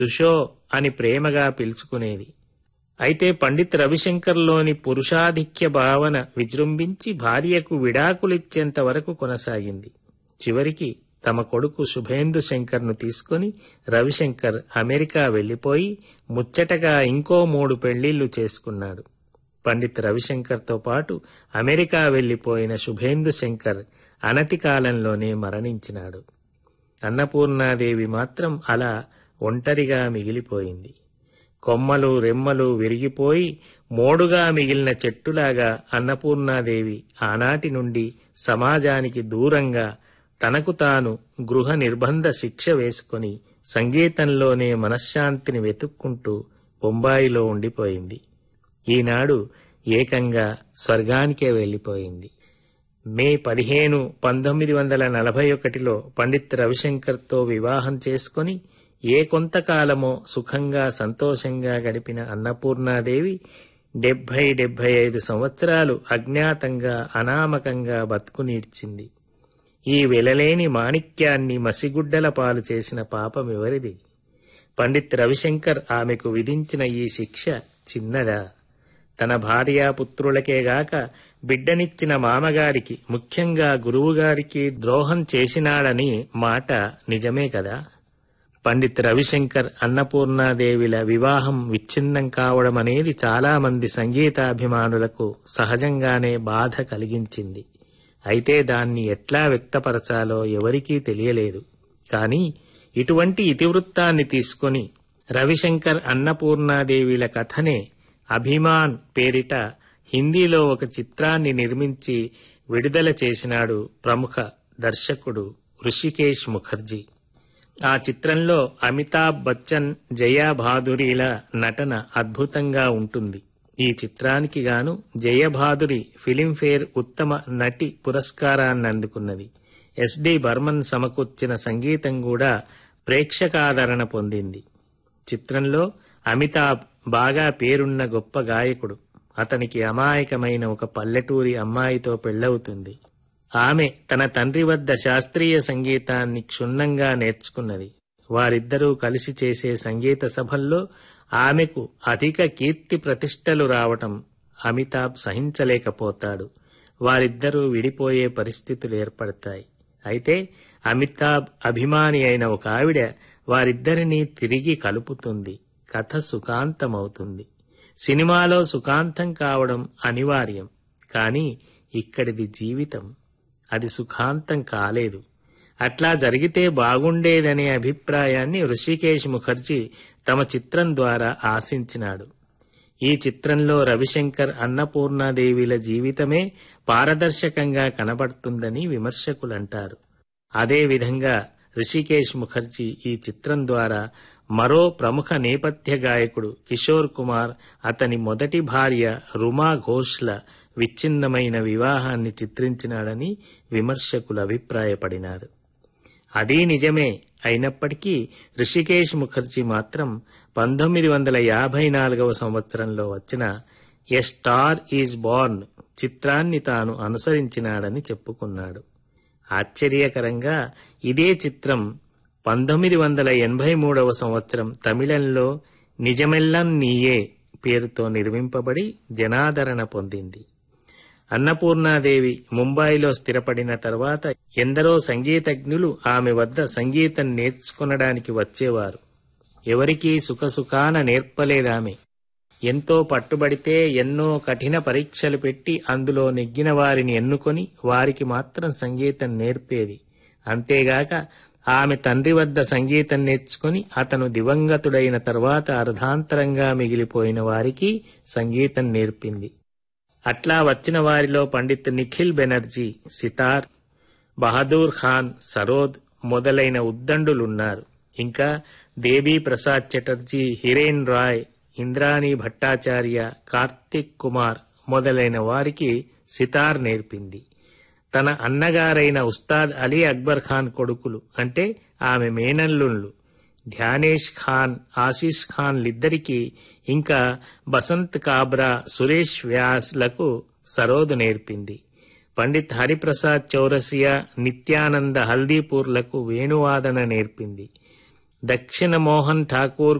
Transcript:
దుషో అని ప్రేమగా పిలుచుకునేది అయితే పండిత్ రవిశంకర్లోని పురుషాధిక్య భావన విజృంభించి భార్యకు విడాకులిచ్చేంత వరకు కొనసాగింది చివరికి తమ కొడుకు శుభేందు శంకర్ను తీసుకుని రవిశంకర్ అమెరికా వెళ్లిపోయి ముచ్చటగా ఇంకో మూడు పెళ్లిళ్లు చేసుకున్నాడు పండిత్ రవిశంకర్తో పాటు అమెరికా వెళ్లిపోయిన శుభేందు శంకర్ అనతి కాలంలోనే మరణించినాడు అన్నపూర్ణాదేవి మాత్రం అలా ఒంటరిగా మిగిలిపోయింది కొమ్మలు రెమ్మలు విరిగిపోయి మోడుగా మిగిలిన చెట్టులాగా అన్నపూర్ణాదేవి ఆనాటి నుండి సమాజానికి దూరంగా తనకు తాను గృహ నిర్బంధ శిక్ష వేసుకొని సంగీతంలోనే మనశ్శాంతిని వెతుక్కుంటూ బొంబాయిలో ఉండిపోయింది ఈనాడు ఏకంగా స్వర్గానికే వెళ్ళిపోయింది మే పదిహేను పంతొమ్మిది వందల నలభై ఒకటిలో పండిత్ రవిశంకర్తో వివాహం చేసుకొని ఏ కొంతకాలమో సుఖంగా సంతోషంగా గడిపిన అన్నపూర్ణాదేవి డెబ్భై డెబ్భై ఐదు సంవత్సరాలు అజ్ఞాతంగా అనామకంగా బతుకునీడ్చింది ఈ వెలలేని మాణిక్యాన్ని మసిగుడ్డల పాలు చేసిన పాపం ఎవరిది పండిత్ రవిశంకర్ ఆమెకు విధించిన ఈ శిక్ష చిన్నదా తన భార్యాపుత్రులకేగాక బిడ్డనిచ్చిన మామగారికి ముఖ్యంగా గురువుగారికి ద్రోహం చేసినాడని మాట నిజమే కదా పండిత్ రవిశంకర్ అన్నపూర్ణాదేవిల వివాహం విచ్ఛిన్నం కావడం అనేది చాలా మంది సంగీతాభిమానులకు సహజంగానే బాధ కలిగించింది అయితే దాన్ని ఎట్లా వ్యక్తపరచాలో ఎవరికీ తెలియలేదు కానీ ఇటువంటి ఇతివృత్తాన్ని తీసుకొని రవిశంకర్ అన్నపూర్ణాదేవిల కథనే అభిమాన్ పేరిట హిందీలో ఒక చిత్రాన్ని నిర్మించి విడుదల చేసినాడు ప్రముఖ దర్శకుడు ఋషికేశ్ ముఖర్జీ ఆ చిత్రంలో అమితాబ్ బచ్చన్ జయా భాదురిల నటన అద్భుతంగా ఉంటుంది ఈ చిత్రానికి గాను జయభాదురి ఫిలింఫేర్ ఉత్తమ నటి పురస్కారాన్ని అందుకున్నది ఎస్డి బర్మన్ సమకూర్చిన సంగీతం కూడా ప్రేక్షకాదరణ పొందింది చిత్రంలో అమితాబ్ బాగా పేరున్న గొప్ప గాయకుడు అతనికి అమాయకమైన ఒక పల్లెటూరి అమ్మాయితో పెళ్లవుతుంది ఆమె తన తండ్రి వద్ద శాస్త్రీయ సంగీతాన్ని క్షుణ్ణంగా నేర్చుకున్నది వారిద్దరూ కలిసి చేసే సంగీత సభల్లో ఆమెకు అధిక కీర్తి ప్రతిష్టలు రావటం అమితాబ్ సహించలేకపోతాడు వారిద్దరూ విడిపోయే పరిస్థితులు ఏర్పడతాయి అయితే అమితాబ్ అభిమాని అయిన ఒక ఆవిడ వారిద్దరినీ తిరిగి కలుపుతుంది కథ సుఖాంతమవుతుంది సినిమాలో సుఖాంతం కావడం అనివార్యం కానీ ఇక్కడిది జీవితం అది సుఖాంతం కాలేదు అట్లా జరిగితే బాగుండేదనే అభిప్రాయాన్ని ఋషికేశ్ ముఖర్జీ తమ చిత్రం ద్వారా ఆశించినాడు ఈ చిత్రంలో రవిశంకర్ అన్నపూర్ణాదేవిల జీవితమే పారదర్శకంగా కనబడుతుందని విమర్శకులంటారు అదేవిధంగా ఋషికేశ్ ముఖర్జీ ఈ చిత్రం ద్వారా మరో ప్రముఖ నేపథ్య గాయకుడు కిషోర్ కుమార్ అతని మొదటి భార్య రుమా ఘోష్ల విచ్ఛిన్నమైన వివాహాన్ని చిత్రించినాడని విమర్శకులు అభిప్రాయపడినారు అదీ నిజమే అయినప్పటికీ ఋషికేశ్ ముఖర్జీ మాత్రం పంతొమ్మిది వందల యాభై నాలుగవ సంవత్సరంలో వచ్చిన ఎ స్టార్ ఈజ్ బోర్న్ చిత్రాన్ని తాను అనుసరించినాడని చెప్పుకున్నాడు ఆశ్చర్యకరంగా ఇదే చిత్రం పంతొమ్మిది వందల ఎనభై మూడవ సంవత్సరం తమిళంలో నిజమెల్లం నీయే పేరుతో నిర్మింపబడి జనాదరణ పొందింది అన్నపూర్ణాదేవి ముంబాయిలో స్థిరపడిన తర్వాత ఎందరో సంగీతజ్ఞులు ఆమె వద్ద సంగీతం నేర్చుకొనడానికి వచ్చేవారు ఎవరికీ సుఖసుఖాన నేర్పలేదామె ఎంతో పట్టుబడితే ఎన్నో కఠిన పరీక్షలు పెట్టి అందులో నెగ్గిన వారిని ఎన్నుకొని వారికి మాత్రం సంగీతం నేర్పేది అంతేగాక ఆమె తండ్రి వద్ద సంగీతం నేర్చుకుని అతను దివంగతుడైన తర్వాత అర్ధాంతరంగా మిగిలిపోయిన వారికి సంగీతం నేర్పింది అట్లా వచ్చిన వారిలో పండిత్ నిఖిల్ బెనర్జీ సితార్ బహదూర్ ఖాన్ సరోద్ మొదలైన ఉద్దండులున్నారు ఇంకా దేబీ ప్రసాద్ చటర్జీ హిరేన్ రాయ్ ఇంద్రాణి భట్టాచార్య కార్తిక్ కుమార్ మొదలైన వారికి సితార్ నేర్పింది తన అన్నగారైన ఉస్తాద్ అలీ అక్బర్ ఖాన్ కొడుకులు అంటే ఆమె మేనల్లుళ్ళు ధ్యానేష్ ఖాన్ ఆశీష్ ఖాన్లిద్దరికీ ఇంకా బసంత్ కాబరా సురేష్ వ్యాస్లకు సరోదు నేర్పింది పండిత్ హరిప్రసాద్ చౌరసియా నిత్యానంద హల్దీపూర్లకు వేణువాదన నేర్పింది దక్షిణ మోహన్ ఠాకూర్